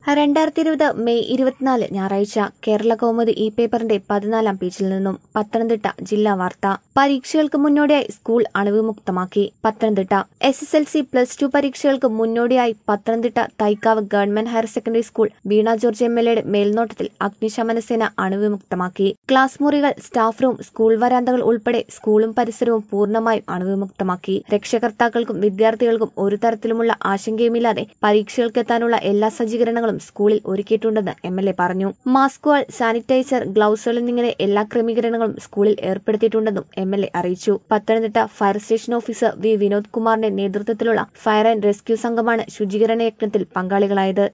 രണ്ടായിരത്തി ഇരുപത് മെയ് ഇരുപത്തിനാല് ഞായറാഴ്ച കേരള കൗമുദി ഇ പേപ്പറിന്റെ പതിനാലാം പേജിൽ നിന്നും പത്തനംതിട്ട ജില്ലാ വാർത്ത പരീക്ഷകൾക്ക് മുന്നോടിയായി സ്കൂൾ അണുവിമുക്തമാക്കി Pathanamthitta S S L C plus two പരീക്ഷകൾക്ക് മുന്നോടിയായി Pathanamthitta Thaikkavu government higher secondary school Veena George M L എയുടെ മേൽനോട്ടത്തിൽ അഗ്നിശമന സേന അണുവിമുക്തമാക്കി ക്ലാസ് മുറികൾ സ്റ്റാഫ് റൂം സ്കൂൾ വരാന്തകൾ ഉൾപ്പെടെ സ്കൂളും പരിസരവും പൂർണ്ണമായും അണുവിമുക്തമാക്കി രക്ഷകർത്താക്കൾക്കും വിദ്യാർത്ഥികൾക്കും ഒരു തരത്തിലുമുള്ള ആശങ്കയുമില്ലാതെ പരീക്ഷകൾക്കെത്താനുള്ള എല്ലാ സജ്ജീകരണങ്ങളും സ്കൂളിൽ ഒരുക്കിയിട്ടുണ്ടെന്ന് എം എൽ എ പറഞ്ഞു മാസ്കുകൾ സാനിറ്റൈസർ ഗ്ലൌസുകൾ എന്നിങ്ങനെ എല്ലാ ക്രമീകരണങ്ങളും സ്കൂളിൽ ഏർപ്പെടുത്തിയിട്ടുണ്ടെന്നും എം എൽ എ അറിയിച്ചു Pathanamthitta fire station officer V Vinod കുമാറിന്റെ നേതൃത്വത്തിലുള്ള ഫയർ ആൻഡ് റെസ്ക്യൂ സംഘമാണ് ശുചീകരണ യജ്ഞത്തിൽ പങ്കാളികളായത്